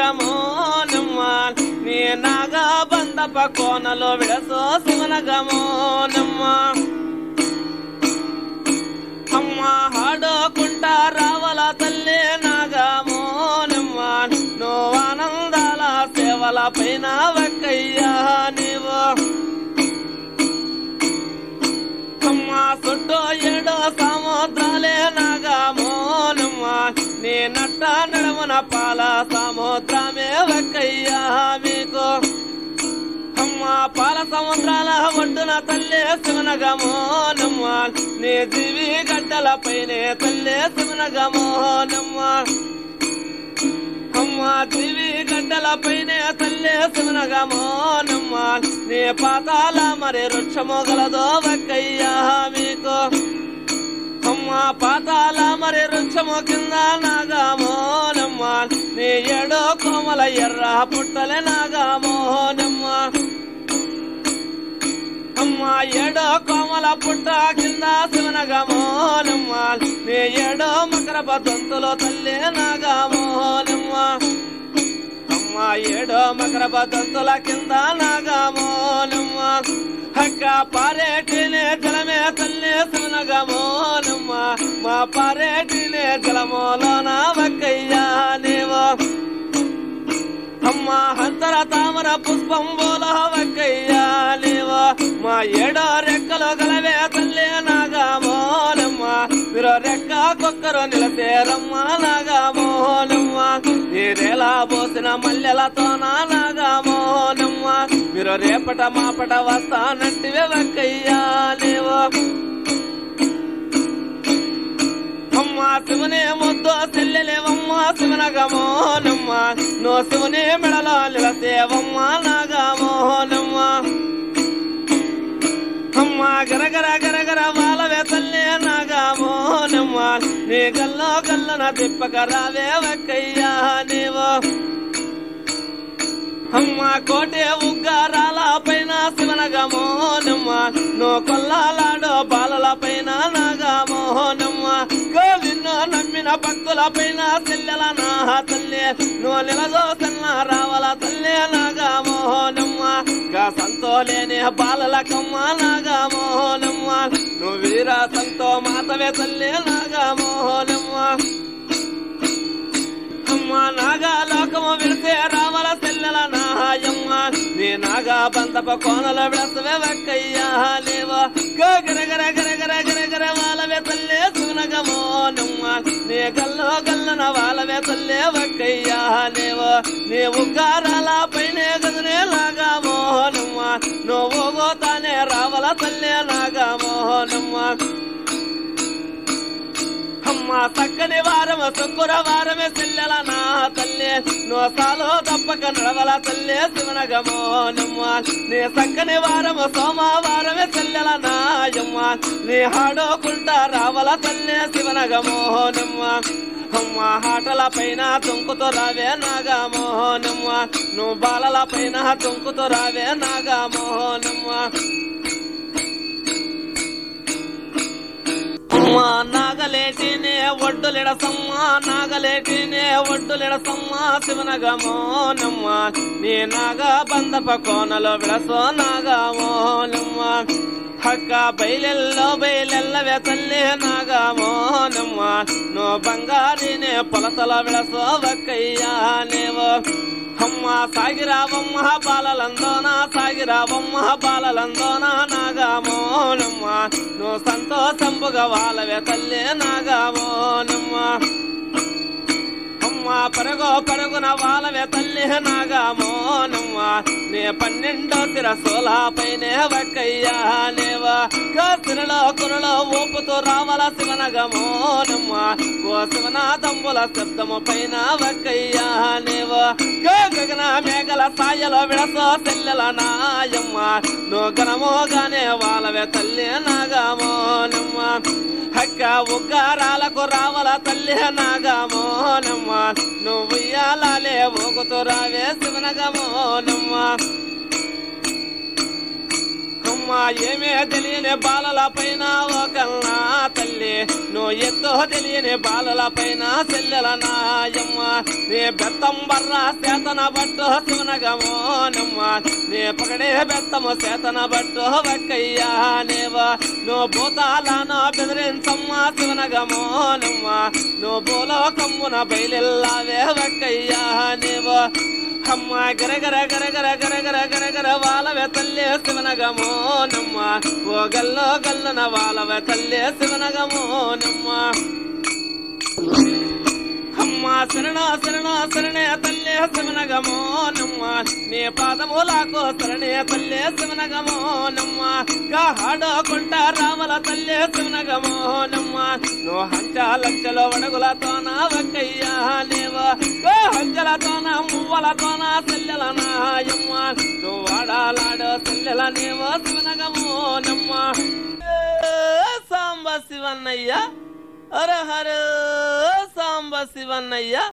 శివనగమో నిమ్మ నీ నాగ బందప కోనలో విడసో శివనగమో నిమ్మ అమ్మ హాడోకుంటా రావల తల్లి నాగమో నిమ్మ నువ్వు ఆనందాల సేవల పైన వక్కయ్యా నీవు అమ్మ చుట్టూ ఏడో సముద్రాలే నాగమో నిమ్మ నీ నట్ట నడమన పాల సముద్రమే వక్కయ్యా మీకు అమ్మ పాల సముద్రాల ఒడ్డున తల్లే శివనగమో నమ్మ నీ దివి గడ్డల పైనే తల్లే శివనగమో నమ్మ అమ్మ దివి గడ్డల పైనే తల్లే శివనగమో నమ్మ నీ పాతాల మరి వృక్షము గలదో వక్కయ్యా మీకు అమ్మ పాతాల మరి వృక్షము కింద నాగమో నమ్మ నీ ఏడో కోమల ఎర్ర పుట్టలే నాగమో నమ్మ అమ్మ ఏడో కోమల పుట్ట కింద శివనగమో నమ్మ నీ ఏడో మకర దంతులో తల్లి నాగమో నమ్మ అమ్మ ఏడో మకర దంతుల కింద నాగమో నమ్మ హక్క పారేటినే జలమే తల్లి శివనగమో నమ్మ మా పారేటినే జలమోలోన వక్కయ్యా నీవో అమ్మ హంతర తామర పుష్పం బోలో వక్కయ్యా లేవో మా ఏడో రెక్కలు గలవే తల్లి నాగమోనమ్మ మీరు రెక్క కుక్కరు నిలసేరమ్మ నాగమోనమ్మ నీరేలా పోసిన మల్లెలతో నా నాగమోనమ్మ మీరు రేపట మాపట వస్తానంటివే వక్కయ్యా లేవో అమ్మ శివనే ముద్దు చెల్లెలేవమ్మ శివనగమోనమ్మ నో శివనే మెడలో నిలసేవమ్మ నాగమోనమ్మ అమ్మ గరగర గరగర వాళ్ళవే తల్లే నాగమోనమ్మ నీ గల్లో గల్లన తిప్పక రావే వక్కయ్యా నీవో అమ్మ కోటే ఉగ్గారాల పైన శివనగమోనమ్మ నో కొల్లాలాడో బాలల పైన నాగమోహనమ్మ గోవిందో నమ్మిన భక్తుల పైన చెల్లెల నా తల్లి నో నిలదో సన్న రావల తల్లి నాగమోహనమ్మ గా సంతోలేని బాలల కమ్మ నాగమోహనమ్మ నువ్వు వీర సంతో మాతవే తల్లి నాగమోహనమ్మ అమ్మ నాగా లోకము విడితే రావల సెల్లెల నాయమ్మ నీ నాగా బందప కోనల విడసవే వక్కయ్యా లేవా గరగర గరగర గరగర వాళ్ళవే తల్లే సునగమో నమ్మ నీ గల్లో గల్లన వాళ్ళవే తల్లే వక్కయ్యా లేవా నీ ఉగ్గారాల పైనే గదనే నాగామో నమ్మ నువ్వు పోతానే రావల తల్లే నాగామో నమ్మ అమ్మ చక్కని వారమ శుక్ర వారమే చెల్లెల నా తల్లి నోసాలో తప్పక నడవల తల్లి శివనగమో నమ్మ నీ చక్కని వారమ సోమవారమే చెల్లెల నాయమ్మ నీ హాడోకుంటా రావల తల్లి శివనగమో నమ్మ అమ్మ హాటల పైన తుంకుతో రావే నాగమోహనమ్మ నువ్వు బాలల పైన తుంకుతో రావే నాగమోహనమ్మ అమ్మ నాగలేటినే ఒడ్డులిడసమ్మ నాగలేటినే ఒడ్డులిడసమ్మ శివనగమోనమ్మ నీ నాగ బందప కోనలో విడసో నాగమోనమ్మ హక్క బయలెల్లో బయలెల్లవే తల్లి నాగమోనమ్మ నో బంగారినే పొలతల విడసో వక్కయ్యా నేవో అమ్మ సాగిరావమ్మ బాలలందోన సాగిరావమ్మ బాలలందోన నాగమోనమ్మ నువ్వు సంతోషంబుగా వాళ్ళవే తల్లి నాగమోనమ్మ అమ్మ పరగో పరుగున వాళ్ళవే తల్లి నాగమోనమ్మ నే పన్నెండో తిరసోల పైనే వక్కయ్యా లేవా కసిరలో కురలో ఊపుతూ రావాల శివనగమోనమ్మ ఓ శివనాథంబుల శబ్దము పైన వక్కయ్యా లేవా గగన మేఘల సాయలో విడసో తెల్లెల నాయమ్మ నువ్వు గనమోగానే వాళ్ళవే తల్లి నాగమోనమ్మ హక్క ఉగ్గారాలకు రావల తల్లి నాగమోనమ్మ నువ్వు ఇయ్యాలే ఊగుతూ రావే శివనగమోనమ్మ అమ్మ అమ్మ ఏమే తెలియని బాలల పైన ఒకల్నా తల్లి నువ్వు ఎత్తో తెలియని బాలల పైన చెల్లెల నాయమ్మ నీ బెత్తం బర్ర సేతన బట్టు శివనగమో నమ్మ నీ పగడే బెత్తము సేతన బట్టు వక్కయ్యా నేవ నువ్వు భూతాలను బెదిరించమ్మ శివనగమో నమ్మ నువ్వు భూలో కమ్మున బయలుల్లావే వక్కయ్యా నేవ అమ్మ గరగర గరగర గరగర గరగర వాలవే తల్లి శివనగమో నమ్మ ఓ గల్లో గల్లన వాలవే తల్లి శివనగమో నమ్మ అమ్మ శరణ శరణ శరణే తల్లి శివనగమో నమ్మ నీ పాదములకు శరణే తల్లి శివనగమో నమ్మ గాహాడకుంట రామల తల్లి శివనగమో నమ్మ నువ్వు హంచ లంచలో వడగులతోన వక్కయ్యా లేవ హంచలతోన మువ్వలతోన సెల్లెల నాయమ్మ నువ్వు వాడాలాడో సెల్లెల నేవో శివనగమో నమ్మ ఏ సాంబ శివన్నయ్య హర హర సాంబ శివన్నయ్య